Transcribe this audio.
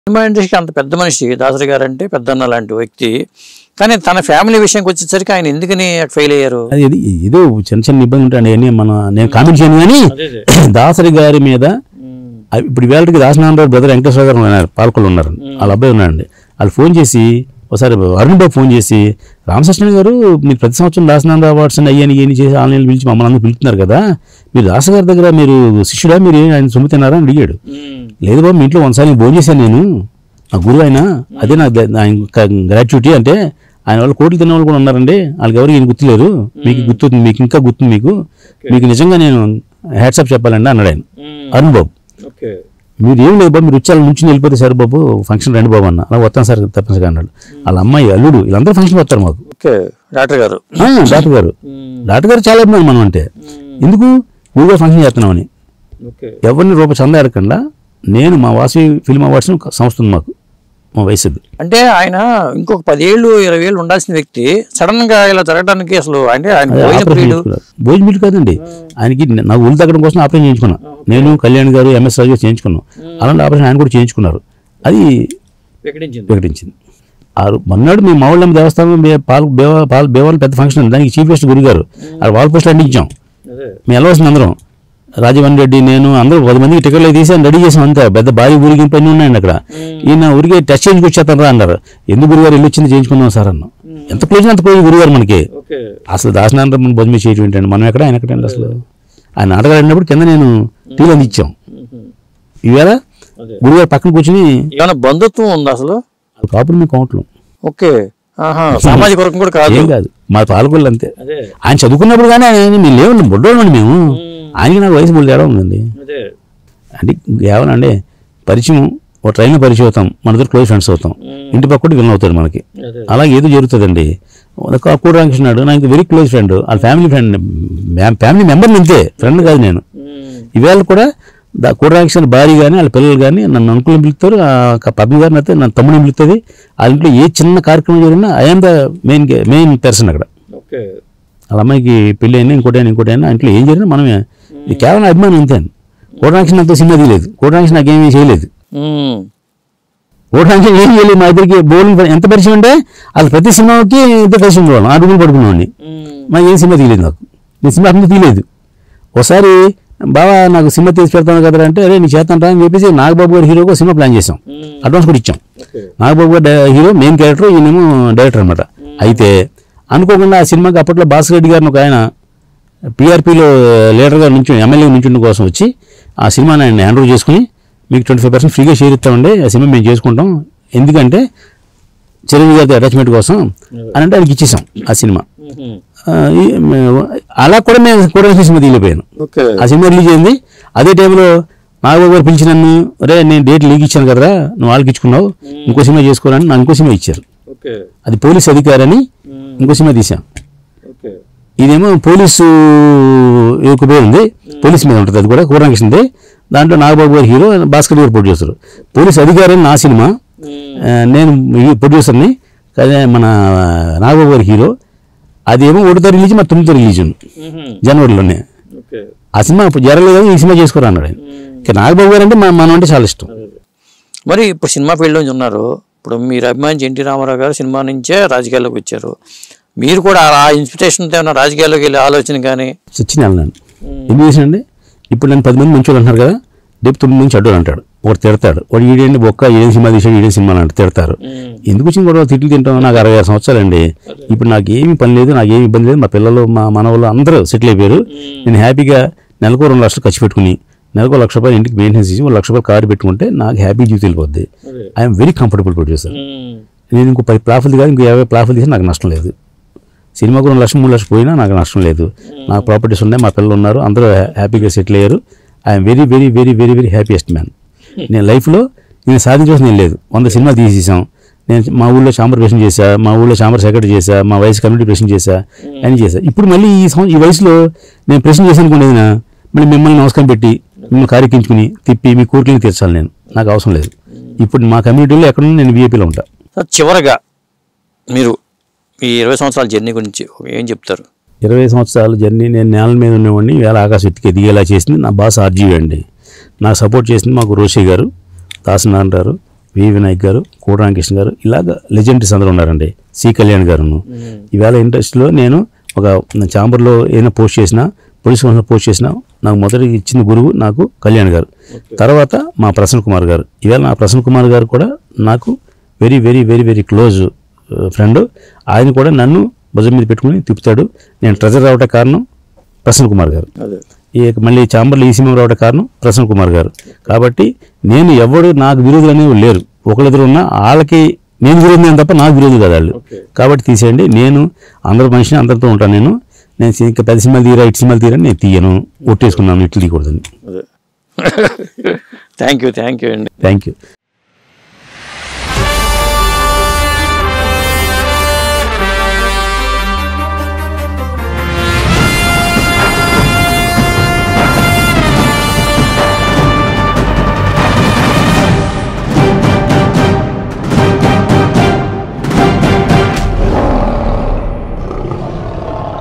cinema ఇండస్ట్రీకి అంత పెద్ద మనిషి దాసరి గారు అంటే పెద్దన్న లాంటి వ్యక్తి కానీ తన ఫ్యామిలీ విషయంకి వచ్చేసరికి ఆయన ఎందుకని ఫెయిల్ అయ్యారు అది ఇది- ఏదో చిన్న చిన్న ఇబ్బంది ఉంటాయి అన్నీ మన నేను కామెంట్ చేయను కానీ దాసరి గారి మీద అవి ఇప్పుడు వేళకి దాసనారాయణ బ్రదర్ వెంకటేశ్వర గారు ఉన్నారు పాలకొల్లు ఉన్నారు వాళ్ళ అబ్బాయి ఉన్నారండి వాళ్ళు ఫోన్ చేసి ఒకసారి అరుణ్ బాబు ఫోన్ చేసి రామకృష్ణ గారు మీరు ప్రతి సంవత్సరం దాసనారాయణ అవార్డ్స్ అని అయ్యని ఇవన్నీ చేసి ఆన్లైన్ పిలిచి మమ్మల్ని అందరూ పిలుస్తున్నారు కదా మీరు దాస గారి దగ్గర మీరు శిష్యుడా మీరు ఏం ఆయన సొమ్ము తిన్నారా అని అడిగాడు లేదు బాబు మీ ఇంట్లో ఒకసారి ఫోన్ చేశాను నేను నా గురువు ఆయన అదే నా గ్రాట్యుటీ అంటే ఆయన వాళ్ళు కోట్లు తిన్న వాళ్ళు కూడా ఉన్నారండి వాళ్ళకి ఎవరికి ఈయన గుర్తులేరు మీకు గుర్తు మీకు ఇంకా గుర్తుంది మీకు మీకు నిజంగా నేను హ్యాట్సాప్ చెప్పాలండి అన్నాడు ఆయన అరుణ్ బాబు ఓకే మీరు ఏం లేదు బాబు మీరు వచ్చి వాళ్ళ నుంచి వెళ్ళిపోతే సార్ బాబు ఫంక్షన్ రండి బాబు అన్న అలా వస్తాను సార్ తప్పనిసరిగా అన్నాడు వాళ్ళ అమ్మాయి అల్లుడు వీళ్ళందరూ ఫంక్షన్ వస్తారు మాకు ఓకే డాక్టర్ గారు ఆ, డాక్టర్ గారు డాక్టర్ గారు చాలా అభిమానం మనం అంటే ఎందుకు ఊరిగా ఫంక్షన్ చేస్తున్నామని ఓకే ఎవరిని రూపాయి చందా అడగకుండా నేను మా వాసి ఫిల్మ్ అవార్డ్స్ సంస్థ ఉంది మాకు మా వయసుది అంటే ఆయన ఇంకొక పదేళ్ళు ఇరవై ఏళ్ళు ఉండాల్సిన వ్యక్తి సడన్ గా ఇలా జరగడానికి అసలు అంటే ఆయన పోయిన ఆపరేషన్ ప్రియుడు చేయించుకున్నారు భోజనం బిల్లు కాదండి ఆయనకి నా ఊళ్ళు తగ్గడం కోసం ఆపరేషన్ చేయించుకున్నా నేను కళ్యాణ్ గారు ఎంఎస్ రాజు గారు చేయించుకున్నాం అలాంటి ఆపరేషన్ ఆయన కూడా చేయించుకున్నారు అది ప్రకటించింది ప్రకటించింది ఆ రో- మొన్నడు మీ మావుళ్ళమ్మ దేవస్థానం బే- పాల బేవ పాల బేవాల పెద్ద ఫంక్షన్ ఉంది దానికి చీఫ్ గెస్ట్ గురుగారు ఆ వాల్ పోస్టులు అంటించాం అదే మేము వెళ్ళవలసింది అందరం రాజవన్ రెడ్డి నేను అందరూ పది మందికి టికెట్లు తీసాను రెడీ చేసాం అంతే పెద్ద భారీ ఊరికి పని ఉన్నాయండి అక్కడ ఈయన ఊరికే టెస్ట్ చేయించుకు వచ్చేస్తాను రా అన్నారు ఎందుకు గురుగారు వెళ్ళి వచ్చింది చేయించుకుందాం సార్ అన్న ఎంత క్లోజ్ అంత క్లోజ్ గురుగారు మనకి ఓకే అసలు దాసనారాయణ మనం భోజనం చేయటం ఏంటండి మనం ఎక్కడ ఆయన ఎక్కడండి అసలు ఆయన నాటకాలు ఆడినప్పుడు కింద నేను టీలు అందించాం ఈవేళ అదే గురుగారు పక్కన కూర్చుని ఏమైనా బంధుత్వం ఉంది అసలు కాపులు మీ కౌంట్లు ఓకే ఆహా సామాజిక వర్గం కూడా కాదు ఏం కాదు మా పాలకొల్లు అంతే అదే ఆయన చదువుకున్నప్పుడు కానీ ఆయన మేము లేవండి బుడ్డోళ్ళండి మేము ఆయనకి నాకు వయసు బుల్ తేడా ఉందండి అదే అంటే ఏమనండి పరిచయం ఒక ట్రైన్లో పరిచయం అవుతాం మన దగ్గర క్లోజ్ ఫ్రెండ్స్ అవుతాం ఇంటి పక్కటి విన్ అవుతాడు మనకి అదే అలా ఏదో జరుగుతుందండి ఒక కూడా రామకృష్ణాడు నాకు వెరీ క్లోజ్ ఫ్రెండ్ వాళ్ళ ఫ్యామిలీ ఫ్రెండ్ ఫ్యామిలీ మెంబర్ని అంతే ఫ్రెండ్ కాదు నేను ఈవేళ కూడా దా కూడా రామకృష్ణ భార్య కానీ వాళ్ళ పిల్లలు కానీ నన్ను అంకుల్ని పిలుస్తారు ఆ క- పద్మ గారిని అయితే నన్ను తమ్ముడిని పిలుస్తుంది వాళ్ళ ఇంట్లో ఏ చిన్న కార్యక్రమం జరిగినా I'm the main main person అక్కడ ఓకే వాళ్ళ అమ్మాయికి పెళ్ళి అయినా ఇంకోటి అయినా ఇంకోటి అయినా ఇంట్లో ఏం జరిగినా మనమే ఇది కేవలం అభిమానం అంతే కోటరాంక్ష నాతో సినిమా తీయలేదు కోటరాంక్ష నాకేమీ చేయలేదు కోటరాంక్ష ఏం చేయలేదు మా ఇద్దరికి బోలింగ్ ఎంత పరిచయం అంటే వాళ్ళు ప్రతి సినిమాకి ఇద్దరు కలిసి ఉండేవాళ్ళం ఆ రూములు పడుకునేవాడిని మా ఏం సినిమా తీయలేదు నాకు నేను సినిమా అతను తీయలేదు ఒకసారి బావా నాకు సినిమా తీసి పెడతాను కదా అంటే అరే నీ చేస్తాను అని చెప్పేసి నాగబాబు గారి హీరోగా సినిమా ప్లాన్ చేసాం అడ్వాన్స్ కూడా ఇచ్చాం ఓకే నాగబాబు గారు డై- హీరో మెయిన్ క్యారెక్టర్ ఈయనేమో డైరెక్టర్ అనమాట అయితే అనుకోకుండా ఆ సినిమాకి అప్పట్లో భాస్కర్ రెడ్డి గారిని ఒక ఆయన పీఆర్పీలో లీడర్గా నుంచి ఎమ్మెల్యే నుంచి కోసం వచ్చి ఆ సినిమాని ఆయన హ్యాండ్ ఓవర్ చేసుకుని మీకు ట్వంటీ ఫైవ్ పర్సెంట్ ఫ్రీగా షేర్ ఇస్తామండి ఆ సినిమా మేము చేసుకుంటాం ఎందుకంటే చిరంజీవి గారి అటాచ్మెంట్ కోసం అని అంటే ఆయనకి ఇచ్చేసాం ఆ సినిమా ఆ, ఈ- మే- అలా కూడా మేము కూడా సినిమా తీయలేకపోయాను ఓకే ఆ సినిమా రిలీజ్ అయింది అదే టైంలో నాగబాబు గారు పిలిచి నన్ను రే నేను డేట్ లీక్ ఇచ్చాను కదరా నువ్వు వాళ్ళకి ఇచ్చుకున్నావు ఇంకో సినిమా చేసుకోవాలని నాకు ఇంకో సినిమా ఇచ్చారు ఓకే అది పోలీస్ అధికారి అని ఇంకో సినిమా తీసాం ఓకే ఇదేమో పోలీసు యొక్క పేరు ఉంది పోలీస్ మీద ఉంటుంది అది కూడా కూరంకిస్తుంది దాంట్లో నాగబాబు గారు హీరో భాస్కర్ గారు ప్రొడ్యూసర్ పోలీస్ అధికారి అని నా సినిమా ఆ, నేను ఈ ప్రొడ్యూసర్ని అదే మన నాగబాబు గారి హీరో అదేమో ఒకటితో రిలీజ్ మా తొమ్మిదితో రిలీజ్ ఉంది జనవరిలోనే ఓకే ఆ సినిమా ఇప్పుడు జరగలేదు ఈ సినిమా చేసుకోరా అన్నాడు ఆయన ఇక నాగబాబు గారు అంటే మన- మనం అంటే చాలా ఇష్టం మరి ఇప్పుడు సినిమా ఫీల్డ్ నుంచి ఉన్నారు ఇప్పుడు మీరు అభిమానించి ఎన్టీ రామారావు గారు సినిమా నుంచే రాజకీయాల్లోకి వచ్చారు మీరు కూడా ఆ ఇన్స్పిరేషన్తో ఏమైనా రాజకీయాల్లోకి వెళ్ళే ఆలోచన కానీ చచ్చిన వెళ్ళాను ఎందుకు చేసానండి ఇప్పుడు నేను పది మంది మంచి అంటున్నారు కదా రేపు తొమ్మిది మంది చెడ్డోళ్ళు అంటాడు ఒకటి తిడతాడు వాడు ఈడేంటి బొక్క ఏం సినిమా తీసాడు ఈడే సినిమా అంటే తిడతారు ఎందుకు వచ్చింది కూడా తిట్లు తింటాం నాకు అరవై ఆరు సంవత్సరాలండి ఇప్పుడు నాకు ఏమి పని లేదు నాకు ఏమి ఇబ్బంది లేదు మా పిల్లలు మా మనవలు అందరూ సెటిల్ అయిపోయారు నేను హ్యాపీగా నెలకు రెండు లక్షలు ఖర్చు పెట్టుకుని నెలకు లక్ష రూపాయలు ఇంటికి మెయింటెనెన్స్ ఇచ్చి ఒక లక్ష రూపాయలు కారు పెట్టుకుంటే నాకు హ్యాపీ జీవితం వెళ్ళిపోద్ది ఐఎమ్ వెరీ కంఫర్టబుల్ ప్రొడ్యూసర్ నేను ఇంకో పది ప్లాఫులు కాదు ఇంకో యాభై ప్లాఫులు తీసి నాకు నష్టం లేదు సినిమాకు రెండు లక్షలు మూడు లక్షలు పోయినా నాకు నష్టం లేదు నాకు ప్రాపర్టీస్ ఉన్నాయి మా పిల్లలు ఉన్నారు అందరూ హ్యా- హ్యాపీగా సెటిల్ అయ్యారు I'm very very very very very happiest man నేను లైఫ్లో నేను సాధించాల్సిన నేను లేదు వంద సినిమా తీసేసాం నేను మా ఊళ్ళో చాంబర్ ప్రెసిడెంట్ చేశా మా ఊళ్ళో చాంబర్ సెక్రటరీ చేశా మా వయసు కమ్యూనిటీ ప్రెసిడెంట్ చేశా అని చేశా ఇప్పుడు మళ్ళీ ఈ సం ఈ వయసులో నేను ప్రెసిడెంట్ చేశాను అనుకోండి మళ్ళీ మిమ్మల్ని నమస్కారం పెట్టి మిమ్మల్ని కారెక్కించుకుని తిప్పి మీ కోరికలను తీర్చాలి నేను నాకు అవసరం లేదు ఇప్పుడు మా కమ్యూనిటీలో ఎక్కడున్నా నేను వీఐపీలో ఉంటా సార్ చివరగా మీరు ఈ ఇరవై సంవత్సరాల జర్నీ గురించి ఏం చెప్తారు ఇరవై సంవత్సరాల జర్నీ నేను నేల మీద ఉన్నవాడిని వేల ఆకాశ ఎత్తుకి ఎదిగేలా చేసింది నా బాస్ ఆర్జీవి అండి నాకు సపోర్ట్ చేసింది మాకు రోషి గారు దాసనారాయణ గారు వి వినాయక్ గారు కోట రామకృష్ణ గారు ఇలాగ లెజెండరీస్ అందరూ ఉన్నారండి సి కళ్యాణ్ గారును ఈవేళ ఇండస్ట్రీలో నేను ఒక ఛాంబర్లో ఏదైనా పోస్ట్ చేసినా పోలీస్ కమిషనర్ పోస్ట్ చేసినా నాకు మొదటి ఇచ్చిన గురువు నాకు కళ్యాణ్ గారు తర్వాత మా ప్రసన్న కుమార్ గారు ఈవేళ నా ప్రసన్న కుమార్ గారు కూడా నాకు very very very very close friend ఆయన కూడా నన్ను భుజం మీద పెట్టుకుని తిప్పుతాడు నేను ట్రెజర్ రావటం కారణం ప్రసన్న కుమార్ గారు అదే ఈ మళ్ళీ చాంబర్లో ఈ సినిమా రావడం కారణం ప్రసన్న కుమార్ గారు కాబట్టి నేను ఎవడు నాకు విరోధులు అనేవి లేరు ఒకళ్ళిద్దరు ఉన్నా వాళ్ళకి నేను విరోధి తప్ప నాకు విరోధి కదా వాళ్ళు కాబట్టి తీసేయండి నేను అందరి మనిషిని అందరితో ఉంటాను నేను నేను ఇంకా పెద్ద సినిమాలు తీరా ఇటు సినిమాలు తీరా నేను తీయను ఒట్టేసుకున్నాను ఇట్లు తీయకూడదని అదే థ్యాంక్ యూ థ్యాంక్ యూ అండి థ్యాంక్ యూ